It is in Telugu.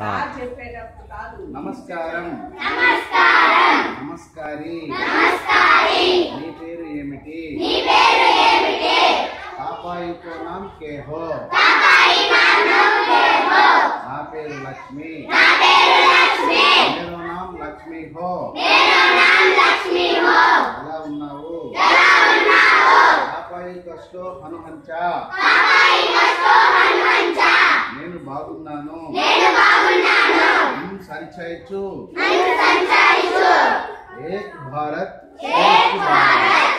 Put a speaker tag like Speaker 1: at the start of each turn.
Speaker 1: సార్ చెప్పేటప్పుడు కాదు
Speaker 2: నమస్కారం నమస్కారి నీ పేరు ఏమిటి పాపాయితో నామ్ కే హో నా పేరు లక్ష్మి మేరో నామ్ లక్ష్మి హో ఎలా ఉన్నావు పాపాయి కష్టో హనుమంచ నేను బాగున్నాను సంచయచ్చు ఏక్ భారత్ శ్రేష్ఠ భారత్